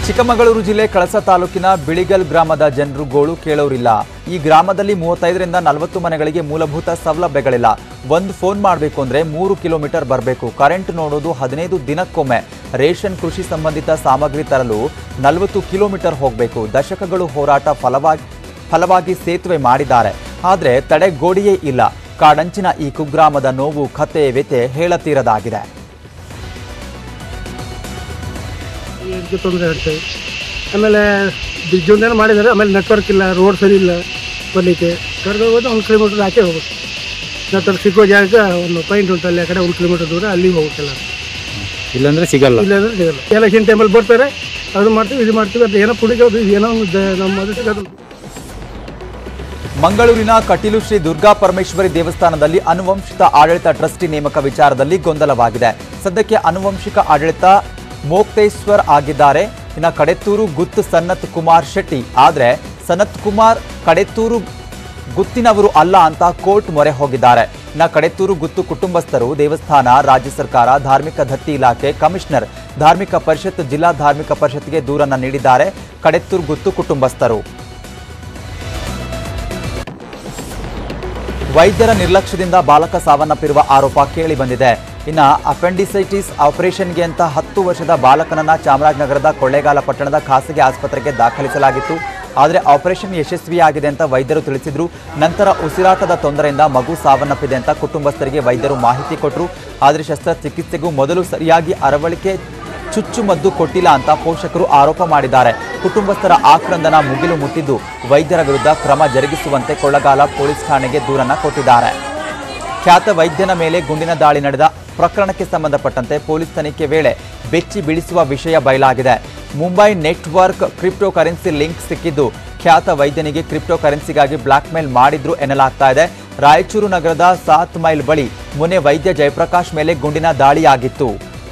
ಚಿಕ್ಕಮಗಳೂರು ಜಿಲ್ಲೆ ಕಳಸ ತಾಲೂಕಿನ ಬಿಳಿಗಲ್ ಗ್ರಾಮದ ಜನರು ಗೋಳು ಕೇಳೋರಿಲ್ಲ ಈ ಗ್ರಾಮದಲ್ಲಿ ಮೂವತ್ತೈದರಿಂದ ನಲವತ್ತು ಮನೆಗಳಿಗೆ ಮೂಲಭೂತ ಸೌಲಭ್ಯಗಳಿಲ್ಲ ಒಂದು ಫೋನ್ ಮಾಡಬೇಕು ಅಂದ್ರೆ ಮೂರು ಕಿಲೋಮೀಟರ್ ಬರಬೇಕು ಕರೆಂಟ್ ನೋಡೋದು ಹದಿನೈದು ದಿನಕ್ಕೊಮ್ಮೆ ರೇಷನ್ ಕೃಷಿ ಸಂಬಂಧಿತ ಸಾಮಗ್ರಿ ತರಲು ನಲವತ್ತು ಕಿಲೋಮೀಟರ್ ಹೋಗಬೇಕು ದಶಕಗಳು ಹೋರಾಟ ಫಲವಾಗಿ ಫಲವಾಗಿ ಸೇತುವೆ ಮಾಡಿದ್ದಾರೆ ಆದರೆ ತಡೆಗೋಡೆಯೇ ಇಲ್ಲ ಕಾಡಂಚಿನ ಈ ಕುಗ್ರಾಮದ ನೋವು ಕತೆ ವ್ಯತೆ ಹೇಳತೀರದಾಗಿದೆ ಇದಕ್ಕೆ ತೊಂದರೆ ಆಗ್ತದೆ ಆಮೇಲೆ ಬ್ರಿಡ್ಜ್ ಒಂದೇನೋ ಮಾಡಿದ್ದಾರೆ ಆಮೇಲೆ ನೆಟ್ವರ್ಕ್ ಇಲ್ಲ ರೋಡ್ ಸರಿ ಇಲ್ಲ ಬರಲಿಕ್ಕೆ ಕರೆದು ಹೋಗೋದು ಒಂದು ಕಿಲೋಮೀಟರ್ ಆಚೆ ಹೋಗ್ಬೇಕು ನೆಟ್ವರ್ಕ್ ಸಿಕ್ಕೋ ಜಾಗಕ್ಕೆ ಒಂದು ಪಾಯಿಂಟ್ ಉಂಟು ಅಲ್ಲಿ ಆ ಕಡೆ ಒಂದು ಕಿಲೋಮೀಟರ್ ದೂರ ಅಲ್ಲಿಗೆ ಹೋಗ್ಬೇಕಲ್ಲ ಇಲ್ಲಾಂದ್ರೆ ಸಿಗಲ್ಲ ಇಲ್ಲಾಂದ್ರೆ ಸಿಗಲ್ಲ ಎಲೆಕ್ಷನ್ ಟೈಮಲ್ಲಿ ಬರ್ತಾರೆ ಅದು ಮಾಡ್ತೀವಿ ಇದು ಮಾಡ್ತೀವಿ ಅದು ಏನೋ ಕುಡಿಗೋದು ಏನೋ ಒಂದು ದ- ನಮ್ಮ ಅದು ಸಿಗೋದು ಮಂಗಳೂರಿನ ಕಟೀಲು ಶ್ರೀ ದುರ್ಗಾ ಪರಮೇಶ್ವರಿ ದೇವಸ್ಥಾನದಲ್ಲಿ ಅನುವಂಶಿಕ ಆಡಳಿತ ಟ್ರಸ್ಟಿ ನೇಮಕ ವಿಚಾರದಲ್ಲಿ ಗೊಂದಲವಾಗಿದೆ ಸದ್ಯಕ್ಕೆ ಅನುವಂಶಿಕ ಆಡಳಿತ ಮೋಕ್ತೇಶ್ವರ್ ಆಗಿದ್ದಾರೆ ಇನ್ನು ಕಡೆತ್ತೂರು ಗುತ್ತು ಸನ್ನತ್ ಕುಮಾರ್ ಶೆಟ್ಟಿ ಆದ್ರೆ ಸನತ್ ಕುಮಾರ್ ಕಡೆತ್ತೂರು ಗುತ್ತಿನವರು ಅಲ್ಲ ಅಂತ ಕೋರ್ಟ್ ಮೊರೆ ಹೋಗಿದ್ದಾರೆ ಇನ್ನು ಕಡೆತ್ತೂರು ಗುತ್ತು ಕುಟುಂಬಸ್ಥರು ದೇವಸ್ಥಾನ ರಾಜ್ಯ ಸರ್ಕಾರ ಧಾರ್ಮಿಕ ದತ್ತಿ ಇಲಾಖೆ ಕಮಿಷನರ್ ಧಾರ್ಮಿಕ ಪರಿಷತ್ ಜಿಲ್ಲಾ ಧಾರ್ಮಿಕ ಪರಿಷತ್ಗೆ ದೂರನ್ನ ನೀಡಿದ್ದಾರೆ ಕಡೆತ್ತೂರು ಗುತ್ತು ಕುಟುಂಬಸ್ಥರು ವೈದ್ಯರ ನಿರ್ಲಕ್ಷ್ಯದಿಂದ ಬಾಲಕ ಸಾವನ್ನಪ್ಪಿರುವ ಆರೋಪ ಕೇಳಿ ಬಂದಿದೆ ಇನ್ನ ಅಪೆಂಡಿಸೈಟಿಸ್ ಆಪರೇಷನ್ಗೆ ಅಂತ ಹತ್ತು ವರ್ಷದ ಬಾಲಕನನ್ನ ಚಾಮರಾಜನಗರದ ಕೊಳ್ಳೇಗಾಲ ಪಟ್ಟಣದ ಖಾಸಗಿ ಆಸ್ಪತ್ರೆಗೆ ದಾಖಲಿಸಲಾಗಿತ್ತು ಆದರೆ ಆಪರೇಷನ್ ಯಶಸ್ವಿಯಾಗಿದೆ ಅಂತ ವೈದ್ಯರು ತಿಳಿಸಿದ್ರು ನಂತರ ಉಸಿರಾಟದ ತೊಂದರೆಯಿಂದ ಮಗು ಸಾವನ್ನಪ್ಪಿದೆ ಅಂತ ಕುಟುಂಬಸ್ಥರಿಗೆ ವೈದ್ಯರು ಮಾಹಿತಿ ಕೊಟ್ಟರು ಆದರೆ ಶಸ್ತ್ರಚಿಕಿತ್ಸೆಗೂ ಮೊದಲು ಸರಿಯಾಗಿ ಅರವಳಿಕೆ ಚುಚ್ಚುಮದ್ದು ಕೊಟ್ಟಿಲ್ಲ ಅಂತ ಪೋಷಕರು ಆರೋಪ ಮಾಡಿದ್ದಾರೆ ಕುಟುಂಬಸ್ಥರ ಆಕ್ರಂದನ ಮುಗಿಲು ಮುಟ್ಟಿದ್ದು ವೈದ್ಯರ ವಿರುದ್ಧ ಕ್ರಮ ಜರುಗಿಸುವಂತೆ ಕೊಳ್ಳಗಾಲ ಪೊಲೀಸ್ ಠಾಣೆಗೆ ದೂರನ್ನ ಕೊಟ್ಟಿದ್ದಾರೆ ಖ್ಯಾತ ವೈದ್ಯನ ಮೇಲೆ ಗುಂಡಿನ ದಾಳಿ ನಡೆದ ಪ್ರಕರಣಕ್ಕೆ ಸಂಬಂಧಪಟ್ಟಂತೆ ಪೊಲೀಸ್ ತನಿಖೆ ವೇಳೆ ಬೆಚ್ಚಿ ಬೀಳಿಸುವ ವಿಷಯ ಬಯಲಾಗಿದೆ Mumbai network crypto currency link ಸಿಕ್ಕಿದ್ದು ಖ್ಯಾತ ವೈದ್ಯನಿಗೆ ಕ್ರಿಪ್ಟೋ ಕರೆನ್ಸಿಗಾಗಿ ಬ್ಲಾಕ್ ಮೇಲ್ ಮಾಡಿದ್ರು ಎನ್ನಲಾಗ್ತಾ ಇದೆ ರಾಯಚೂರು ನಗರದ ಸಾತ್ ಮೈಲ್ ಬಳಿ ಮೊನ್ನೆ ವೈದ್ಯ ಜಯಪ್ರಕಾಶ್ ಮೇಲೆ ಗುಂಡಿನ ದಾಳಿಯಾಗಿತ್ತು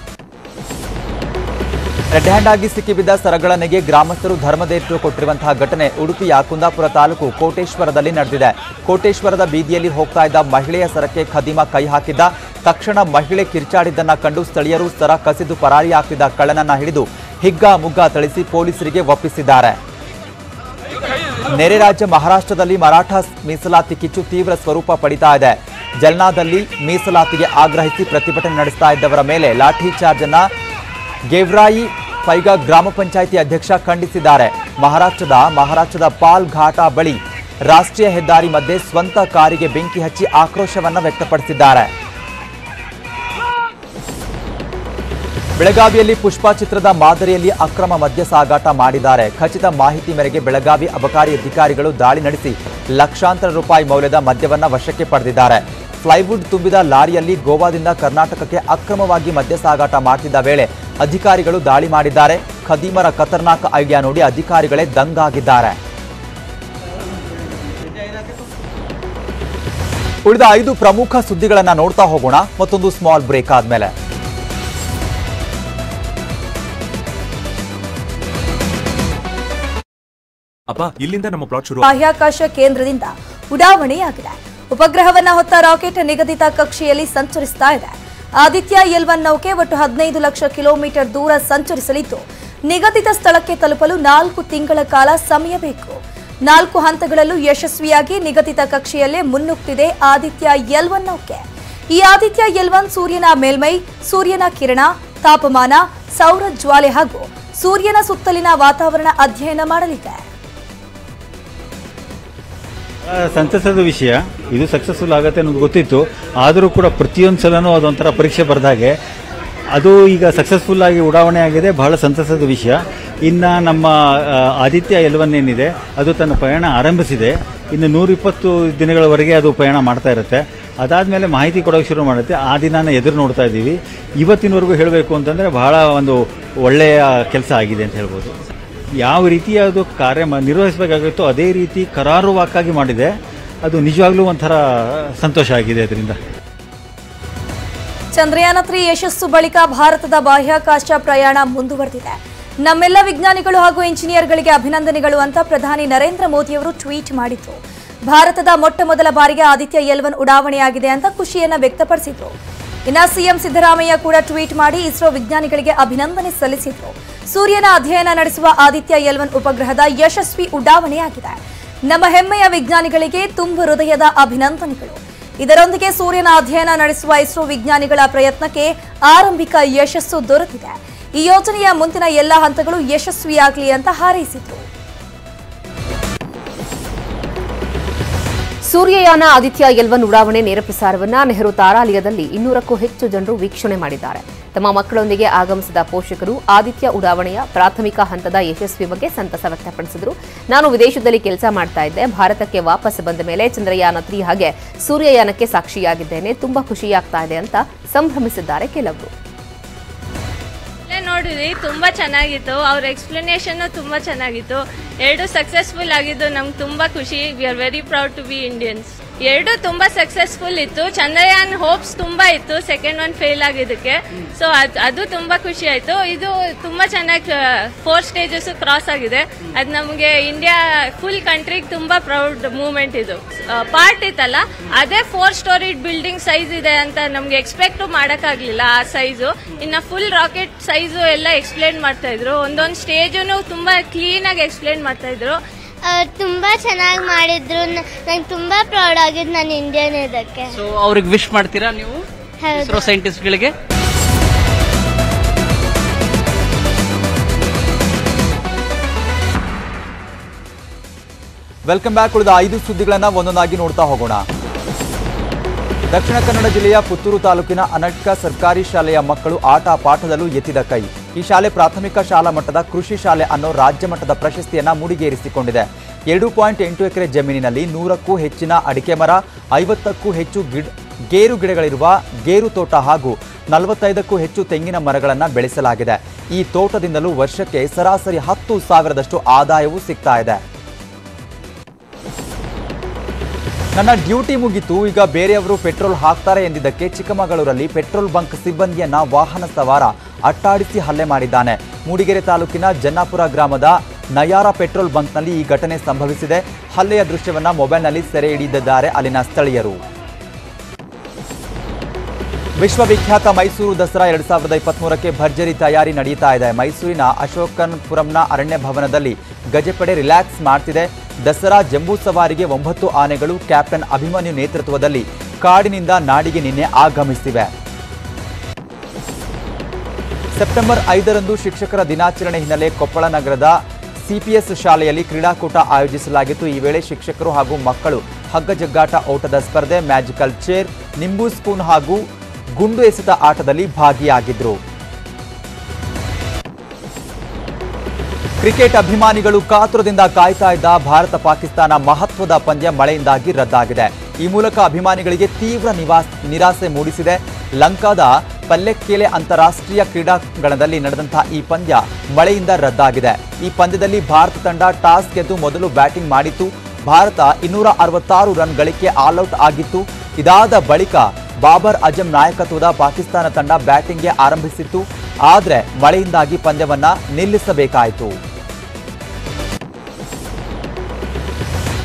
ರೆಡ್ ಹ್ಯಾಂಡ್ ಆಗಿ ಸಿಕ್ಕಿಬಿದ್ದ ಸರಗಳನೆಗೆ ಗ್ರಾಮಸ್ಥರು ಧರ್ಮದೇಟು ಕೊಟ್ಟಿರುವಂತಹ ಘಟನೆ ಉಡುಪಿಯ ಕುಂದಾಪುರ ತಾಲೂಕು ಕೋಟೇಶ್ವರದಲ್ಲಿ ನಡೆದಿದೆ ಕೋಟೇಶ್ವರದ ಬೀದಿಯಲ್ಲಿ ಹೋಗ್ತಾ ಇದ್ದ ಮಹಿಳೆಯ ಸರಕ್ಕೆ ಖದೀಮ ಕೈ ಹಾಕಿದ್ದ ತಕ್ಷಣ ಮಹಿಳೆ ಕಿರ್ಚಾಡಿದ್ದನ್ನ ಕಂಡು ಸ್ಥಳೀಯರು ಸರ ಕಸಿದು ಪರಾರಿಯಾಗ್ತಿದ್ದ ಕಳ್ಳನನ್ನ ಹಿಡಿದು ಹಿಗ್ಗ ಮುಗ್ಗ ಥಳಿಸಿ ಪೊಲೀಸರಿಗೆ ಒಪ್ಪಿಸಿದ್ದಾರೆ ನೆರೆ ರಾಜ್ಯ ಮಹಾರಾಷ್ಟ್ರದಲ್ಲಿ ಮರಾಠ ಮೀಸಲಾತಿ ಕಿಚ್ಚು ತೀವ್ರ ಸ್ವರೂಪ ಪಡಿತಾ ಇದೆ ಜಲ್ನಾದಲ್ಲಿ ಮೀಸಲಾತಿಗೆ ಆಗ್ರಹಿಸಿ ಪ್ರತಿಭಟನೆ ನಡೆಸ್ತಾ ಇದ್ದವರ ಮೇಲೆ ಲಾಠಿ ಚಾರ್ಜ್ ಅನ್ನ ಗೆವ್ರಾಯಿ ಪೈಗಾ ಗ್ರಾಮ ಪಂಚಾಯಿತಿ ಅಧ್ಯಕ್ಷ ಖಂಡಿಸಿದ್ದಾರೆ ಮಹಾರಾಷ್ಟ್ರದ ಮಹಾರಾಷ್ಟ್ರದ ಪಾಲ್ ಘಾಟ ಬಳಿ ರಾಷ್ಟ್ರೀಯ ಹೆದ್ದಾರಿ ಮಧ್ಯೆ ಸ್ವಂತ ಕಾರಿಗೆ ಬೆಂಕಿ ಹಚ್ಚಿ ಆಕ್ರೋಶವನ್ನ ವ್ಯಕ್ತಪಡಿಸಿದ್ದಾರೆ ಬೆಳಗಾವಿಯಲ್ಲಿ ಪುಷ್ಪ ಚಿತ್ರದ ಮಾದರಿಯಲ್ಲಿ ಅಕ್ರಮ ಮದ್ಯ ಸಾಗಾಟ ಮಾಡಿದ್ದಾರೆ ಖಚಿತ ಮಾಹಿತಿ ಮೇರೆಗೆ ಬೆಳಗಾವಿ ಅಬಕಾರಿ ಅಧಿಕಾರಿಗಳು ದಾಳಿ ನಡೆಸಿ ಲಕ್ಷಾಂತರ ರೂಪಾಯಿ ಮೌಲ್ಯದ ಮದ್ಯವನ್ನ ವಶಕ್ಕೆ ಪಡೆದಿದ್ದಾರೆ ಫ್ಲೈವುಡ್ ತುಂಬಿದ ಲಾರಿಯಲ್ಲಿ ಗೋವಾದಿಂದ ಕರ್ನಾಟಕಕ್ಕೆ ಅಕ್ರಮವಾಗಿ ಮದ್ಯ ಸಾಗಾಟ ಮಾಡ್ತಿದ್ದ ವೇಳೆ ಅಧಿಕಾರಿಗಳು ದಾಳಿ ಮಾಡಿದ್ದಾರೆ ಖದೀಮರ ಖತರ್ನಾಕ್ ಐಡಿಯಾ ನೋಡಿ ಅಧಿಕಾರಿಗಳೇ ದಂಗಾಗಿದ್ದಾರೆ ಉಳಿದ ಐದು ಪ್ರಮುಖ ಸುದ್ದಿಗಳನ್ನ ನೋಡ್ತಾ ಹೋಗೋಣ ಮತ್ತೊಂದು ಸ್ಮಾಲ್ ಬ್ರೇಕ್ ಆದ್ಮೇಲೆ ಅಪ್ಪ ಇಲ್ಲಿಂದ ನಮ್ಮ ಪ್ಲಾಟ್ ಶುರು ಬಾಹ್ಯಾಕಾಶ ಕೇಂದ್ರದಿಂದ ಉಡಾವಣೆಯಾಗಿದೆ ಉಪಗ್ರಹವನ್ನ ಹೊತ್ತ ರಾಕೆಟ್ ನಿಗದಿತ ಕಕ್ಷೆಯಲ್ಲಿ ಸಂಚರಿಸ್ತಾ ಇದೆ ಆದಿತ್ಯ ಎಲ್ ಒನ್ ನೌಕೆ ಒಟ್ಟು ಹದಿನೈದು ಲಕ್ಷ ಕಿಲೋಮೀಟರ್ ದೂರ ಸಂಚರಿಸಲಿದ್ದು ನಿಗದಿತ ಸ್ಥಳಕ್ಕೆ ತಲುಪಲು ನಾಲ್ಕು ತಿಂಗಳ ಕಾಲ ಸಮಯ ಬೇಕು ನಾಲ್ಕು ಹಂತಗಳಲ್ಲೂ ಯಶಸ್ವಿಯಾಗಿ ನಿಗದಿತ ಕಕ್ಷೆಯಲ್ಲೇ ಮುನ್ನುಗ್ತಿದೆ ಆದಿತ್ಯ ಎಲ್ ಒನ್ ನೌಕೆ ಈ ಆದಿತ್ಯ ಎಲ್ ಒನ್ ಸೂರ್ಯನ ಮೇಲ್ಮೈ ಸೂರ್ಯನ ಕಿರಣ ತಾಪಮಾನ ಸೌರ ಜ್ವಾಲೆ ಹಾಗೂ ಸೂರ್ಯನ ಸುತ್ತಲಿನ ವಾತಾವರಣ ಅಧ್ಯಯನ ಮಾಡಲಿದೆ ಆ, ಸಂತಸದ ವಿಷಯ ಇದು ಸಕ್ಸಸ್ಫುಲ್ ಆಗುತ್ತೆ ಅನ್ನೋದು ಗೊತ್ತಿತ್ತು ಆದರೂ ಕೂಡ ಪ್ರತಿಯೊಂದು ಸಲನೂ ಅದೊಂಥರ ಪರೀಕ್ಷೆ ಬರೆದ ಹಾಗೆ ಅದು ಈಗ ಸಕ್ಸಸ್ಫುಲ್ ಆಗಿ ಉಡಾವಣೆ ಆಗಿದೆ ಬಹಳ ಸಂತಸದ ವಿಷಯ ಇನ್ನು ನಮ್ಮ ಆ, ಆದಿತ್ಯ ಎಲ್ವನ್ ಏನಿದೆ ಅದು ತನ್ನ ಪಯಣ ಆರಂಭಿಸಿದೆ ಇನ್ನು ನೂರಿಪ್ಪತ್ತು ದಿನಗಳವರೆಗೆ ಅದು ಪಯಣ ಮಾಡ್ತಾ ಇರುತ್ತೆ ಅದಾದಮೇಲೆ ಮಾಹಿತಿ ಕೊಡೋಕೆ ಶುರು ಮಾಡುತ್ತೆ ಆ ದಿನಾನ ಎದುರು ನೋಡ್ತಾ ಇದ್ದೀವಿ ಇವತ್ತಿನವರೆಗೂ ಹೇಳಬೇಕು ಅಂತಂದರೆ ಬಹಳ ಒಂದು ಒಳ್ಳೆಯ ಕೆಲಸ ಆಗಿದೆ ಅಂತ ಹೇಳ್ಬೋದು ಯಾವ ರೀತಿ ಅದು ಕಾರ್ಯ ಮ- ನಿರ್ವಹಿಸಬೇಕಾಗಿತ್ತೋ ಅದೇ ರೀತಿ ಕರಾರುವಾಕ್ಕಾಗಿ ಮಾಡಿದೆ ಅದು ನಿಜವಾಗ್ಲೂ ಒಂಥರ ಸಂತೋಷ ಆಗಿದೆ ಅದರಿಂದ ಚಂದ್ರಯಾನ ತ್ರೀ ಯಶಸ್ಸು ಬಳಿಕ ಭಾರತದ ಬಾಹ್ಯಾಕಾಶ ಪ್ರಯಾಣ ಮುಂದುವರೆದಿದೆ ನಮ್ಮೆಲ್ಲ ವಿಜ್ಞಾನಿಗಳು ಹಾಗೂ ಇಂಜಿನಿಯರ್ಗಳಿಗೆ ಅಭಿನಂದನೆಗಳು ಅಂತ ಪ್ರಧಾನಿ ನರೇಂದ್ರ ಮೋದಿಯವರು ಟ್ವೀಟ್ ಮಾಡಿದ್ರು ಭಾರತದ ಮೊಟ್ಟ ಮೊದಲ ಬಾರಿಗೆ ಆದಿತ್ಯ ಎಲ್ ಒನ್ ಉಡಾವಣೆಯಾಗಿದೆ ಅಂತ ಖುಷಿಯನ್ನ ವ್ಯಕ್ತಪಡಿಸಿದ್ರು ಇನ್ನ ಸಿಎಂ ಸಿದ್ದರಾಮಯ್ಯ ಕೂಡ ಟ್ವೀಟ್ ಮಾಡಿ ಇಸ್ರೋ ವಿಜ್ಞಾನಿಗಳಿಗೆ ಅಭಿನಂದನೆ ಸಲ್ಲಿಸಿದ್ರು ಸೂರ್ಯನ ಅಧ್ಯಯನ ನಡೆಸುವ ಆದಿತ್ಯ ಎಲ್ ಒನ್ ಉಪಗ್ರಹದ ಯಶಸ್ವಿ ಉಡಾವಣೆಯಾಗಿದೆ ನಮ್ಮ ಹೆಮ್ಮೆಯ ವಿಜ್ಞಾನಿಗಳಿಗೆ ತುಂಬು ಹೃದಯದ ಅಭಿನಂದನೆಗಳು ಇದರೊಂದಿಗೆ ಸೂರ್ಯನ ಅಧ್ಯಯನ ನಡೆಸುವ ಇಸ್ರೋ ವಿಜ್ಞಾನಿಗಳ ಪ್ರಯತ್ನಕ್ಕೆ ಆರಂಭಿಕ ಯಶಸ್ಸು ದೊರೆತಿದೆ ಈ ಯೋಜನೆಯ ಮುಂದಿನ ಎಲ್ಲ ಹಂತಗಳು ಯಶಸ್ವಿಯಾಗಲಿ ಅಂತ ಹಾರೈಸಿದ್ರು ಸೂರ್ಯಯಾನ ಆದಿತ್ಯ ಎಲ್ವನ್ ಉಡಾವಣೆ ನೇರ ಪ್ರಸಾರವನ್ನ ನೆಹರು ತಾರಾಲಯದಲ್ಲಿ ಇನ್ನೂರಕ್ಕೂ ಹೆಚ್ಚು ಜನರು ವೀಕ್ಷಣೆ ಮಾಡಿದ್ದಾರೆ ತಮ್ಮ ಮಕ್ಕಳೊಂದಿಗೆ ಆಗಮಿಸಿದ ಪೋಷಕರು ಆದಿತ್ಯ ಉಡಾವಣೆಯ ಪ್ರಾಥಮಿಕ ಹಂತದ ಯಶಸ್ವಿ ಬಗ್ಗೆ ಸಂತಸ ವ್ಯಕ್ತಪಡಿಸಿದರು ನಾನು ವಿದೇಶದಲ್ಲಿ ಕೆಲಸ ಮಾಡ್ತಾ ಇದ್ದೆ ಭಾರತಕ್ಕೆ ವಾಪಸ್ ಬಂದ ಮೇಲೆ ಚಂದ್ರಯಾನ ತ್ರೀ ಹಾಗೆ ಸೂರ್ಯಯಾನಕ್ಕೆ ಸಾಕ್ಷಿಯಾಗಿದ್ದೇನೆ ತುಂಬಾ ಖುಷಿಯಾಗ್ತಾ ಇದೆ ಅಂತ ಸಂಭ್ರಮಿಸಿದ್ದಾರೆ ಕೆಲವರು ಇಲ್ಲೇ ನೋಡಿದ್ವಿ ತುಂಬ ಚೆನ್ನಾಗಿತ್ತು ಅವ್ರ ಎಕ್ಸ್ಪ್ಲನೇಷನ್ ತುಂಬ ಚೆನ್ನಾಗಿತ್ತು ಎರಡು ಸಕ್ಸಸ್ಫುಲ್ ಆಗಿದ್ದು ನಮ್ಗೆ ತುಂಬ ಖುಷಿ we are very proud to be Indians ಎರಡು ತುಂಬ ಸಕ್ಸಸ್ಫುಲ್ ಇತ್ತು ಚಂದ್ರಯಾನ್ ಹೋಪ್ಸ್ ತುಂಬ ಇತ್ತು ಸೆಕೆಂಡ್ ಒನ್ ಫೇಲ್ ಆಗಿದ್ದಕ್ಕೆ ಸೊ ಅದು ಅದು ತುಂಬ ಖುಷಿ ಆಯಿತು ಇದು ತುಂಬ ಚೆನ್ನಾಗಿ ಫೋರ್ ಸ್ಟೇಜಸ್ ಕ್ರಾಸ್ ಆಗಿದೆ ಅದು ನಮಗೆ ಇಂಡಿಯಾ ಫುಲ್ ಕಂಟ್ರಿಗೆ ತುಂಬ ಪ್ರೌಡ್ ಮೂಮೆಂಟ್ ಇದು ಪಾರ್ಟ್ ಇತ್ತಲ್ಲ ಅದೇ ಫೋರ್ ಸ್ಟೋರಿ ಬಿಲ್ಡಿಂಗ್ ಸೈಜ್ ಇದೆ ಅಂತ ನಮ್ಗೆ ಎಕ್ಸ್ಪೆಕ್ಟ್ ಮಾಡೋಕ್ಕಾಗಲಿಲ್ಲ ಆ ಸೈಜು ಇನ್ನು ಫುಲ್ ರಾಕೆಟ್ ಸೈಜು ಎಲ್ಲ ಎಕ್ಸ್ಪ್ಲೇನ್ ಮಾಡ್ತಾ ಇದ್ರು ಒಂದೊಂದು ಸ್ಟೇಜನ್ನು ತುಂಬ ಕ್ಲೀನಾಗಿ ಎಕ್ಸ್ಪ್ಲೇನ್ ಮಾಡ್ತಾ ಇದ್ರು ಅವ್ರು ತುಂಬ ಚೆನ್ನಾಗಿ ಮಾಡಿದ್ರು ನಂಗೆ ತುಂಬ ಪ್ರೌಡ್ ಆಗಿದ್ದು ನಾನು ಇಂಡಿಯನ್ ಇದಕ್ಕೆ ಸೊ ಅವ್ರಿಗೆ ವಿಶ್ ಮಾಡ್ತೀರಾ ನೀವು ಹೌದು. ಇಸ್ರೋ ಸೈಂಟಿಸ್ಟ್ಗಳಿಗೆ ವೆಲ್ಕಮ್ ಬ್ಯಾಕ್ ಉಳಿದ ಐದು ಸುದ್ದಿಗಳನ್ನ ಒಂದೊಂದಾಗಿ ನೋಡ್ತಾ ಹೋಗೋಣ ದಕ್ಷಿಣ ಕನ್ನಡ ಜಿಲ್ಲೆಯ ಪುತ್ತೂರು ತಾಲೂಕಿನ ಅನಟ್ಕ ಸರ್ಕಾರಿ ಶಾಲೆಯ ಮಕ್ಕಳು ಆಟ ಪಾಠದಲ್ಲೂ ಎತ್ತಿದ ಕೈ ಈ ಶಾಲೆ ಪ್ರಾಥಮಿಕ ಶಾಲಾ ಮಟ್ಟದ ಕೃಷಿ ಶಾಲೆ ಅನ್ನೋ ರಾಜ್ಯ ಮಟ್ಟದ ಪ್ರಶಸ್ತಿಯನ್ನ ಮುಡಿಗೇರಿಸಿಕೊಂಡಿದೆ ಎರಡು ಪಾಯಿಂಟ್ ಎಂಟು ಎಕರೆ ಜಮೀನಿನಲ್ಲಿ ನೂರಕ್ಕೂ ಹೆಚ್ಚಿನ ಅಡಿಕೆ ಮರ ಐವತ್ತಕ್ಕೂ ಹೆಚ್ಚು ಗಿಡ ಗೇರು ಗಿಡಗಳಿರುವ ಗೇರು ತೋಟ ಹಾಗೂ ನಲವತ್ತೈದಕ್ಕೂ ಹೆಚ್ಚು ತೆಂಗಿನ ಮರಗಳನ್ನು ಬೆಳೆಸಲಾಗಿದೆ ಈ ತೋಟದಿಂದಲೂ ವರ್ಷಕ್ಕೆ ಸರಾಸರಿ ಹತ್ತು ಸಾವಿರದಷ್ಟು ಆದಾಯವೂ ಸಿಗ್ತಾ ಇದೆ ನನ್ನ ಡ್ಯೂಟಿ ಮುಗಿತು ಈಗ ಬೇರೆಯವರು ಪೆಟ್ರೋಲ್ ಹಾಕ್ತಾರೆ ಎಂದಿದ್ದಕ್ಕೆ ಚಿಕ್ಕಮಗಳೂರಲ್ಲಿ ಪೆಟ್ರೋಲ್ ಬಂಕ್ ಸಿಬ್ಬಂದಿಯನ್ನ ವಾಹನ ಸವಾರ ಅಟ್ಟಾಡಿಸಿ ಹಲ್ಲೆ ಮಾಡಿದ್ದಾನೆ ಮೂಡಿಗೆರೆ ತಾಲೂಕಿನ ಜನ್ನಾಪುರ ಗ್ರಾಮದ ನಯಾರ ಪೆಟ್ರೋಲ್ ಬಂಕ್ನಲ್ಲಿ ಈ ಘಟನೆ ಸಂಭವಿಸಿದೆ ಹಲ್ಲೆಯ ದೃಶ್ಯವನ್ನ ಮೊಬೈಲ್ನಲ್ಲಿ ಸೆರೆ ಹಿಡಿದಿದ್ದಾರೆ ಅಲ್ಲಿನ ಸ್ಥಳೀಯರು ವಿಶ್ವವಿಖ್ಯಾತ ಮೈಸೂರು ದಸರಾ ಎರಡ್ ಸಾವಿರದ ಇಪ್ಪತ್ಮೂರಕ್ಕೆ ಭರ್ಜರಿ ತಯಾರಿ ನಡೆಯುತ್ತಾ ಇದೆ ಮೈಸೂರಿನ ಅಶೋಕನ್ಪುರಂನ ಅರಣ್ಯ ಭವನದಲ್ಲಿ ಗಜಪಡೆ ರಿಲ್ಯಾಕ್ಸ್ ಮಾಡ್ತಿದೆ ದಸರಾ ಜಂಬೂ ಸವಾರಿಗೆ ಒಂಬತ್ತು ಆನೆಗಳು ಕ್ಯಾಪ್ಟನ್ ಅಭಿಮನ್ಯು ನೇತೃತ್ವದಲ್ಲಿ ಕಾಡಿನಿಂದ ನಾಡಿಗೆ ನಿನ್ನೆ ಆಗಮಿಸಿವೆ ಸೆಪ್ಟೆಂಬರ್ ಐದರಂದು ಶಿಕ್ಷಕರ ದಿನಾಚರಣೆ ಹಿನ್ನೆಲೆ ಕೊಪ್ಪಳ ನಗರದ ಸಿಪಿಎಸ್ ಶಾಲೆಯಲ್ಲಿ ಕ್ರೀಡಾಕೂಟ ಆಯೋಜಿಸಲಾಗಿತ್ತು ಈ ವೇಳೆ ಶಿಕ್ಷಕರು ಹಾಗೂ ಮಕ್ಕಳು ಹಗ್ಗ ಜಗ್ಗಾಟ ಓಟದ ಸ್ಪರ್ಧೆ ಮ್ಯಾಜಿಕಲ್ ಚೇರ್ ನಿಂಬು ಸ್ಪೂನ್ ಹಾಗೂ ಗುಂಡು ಎಸೆತ ಆಟದಲ್ಲಿ ಭಾಗಿಯಾಗಿದ್ರು ಕ್ರಿಕೆಟ್ ಅಭಿಮಾನಿಗಳು ಕಾತುರದಿಂದ ಕಾಯ್ತಾ ಇದ್ದ ಭಾರತ ಪಾಕಿಸ್ತಾನ ಮಹತ್ವದ ಪಂದ್ಯ ಮಳೆಯಿಂದಾಗಿ ರದ್ದಾಗಿದೆ ಈ ಮೂಲಕ ಅಭಿಮಾನಿಗಳಿಗೆ ತೀವ್ರ ನಿವಾಸ್ ನಿರಾಸೆ ಮೂಡಿಸಿದೆ ಲಂಕಾದ ಪಲ್ಲೆಕ್ಕೇಲೆ ಅಂತಾರಾಷ್ಟ್ರೀಯ ಕ್ರೀಡಾಂಗಣದಲ್ಲಿ ನಡೆದಂತಹ ಈ ಪಂದ್ಯ ಮಳೆಯಿಂದ ರದ್ದಾಗಿದೆ ಈ ಪಂದ್ಯದಲ್ಲಿ ಭಾರತ ತಂಡ ಟಾಸ್ ಗೆದ್ದು ಮೊದಲು ಬ್ಯಾಟಿಂಗ್ ಮಾಡಿತ್ತು ಭಾರತ ಇನ್ನೂರ ಅರವತ್ತಾರು ರನ್ ಗಳಿಕೆ ಆಲ್ಔಟ್ ಆಗಿತ್ತು ಇದಾದ ಬಳಿಕ ಬಾಬರ್ ಅಜಂ ನಾಯಕತ್ವದ ಪಾಕಿಸ್ತಾನ ತಂಡ ಬ್ಯಾಟಿಂಗ್ಗೆ ಆರಂಭಿಸಿತ್ತು ಆದರೆ ಮಳೆಯಿಂದಾಗಿ ಪಂದ್ಯವನ್ನ ನಿಲ್ಲಿಸಬೇಕಾಯಿತು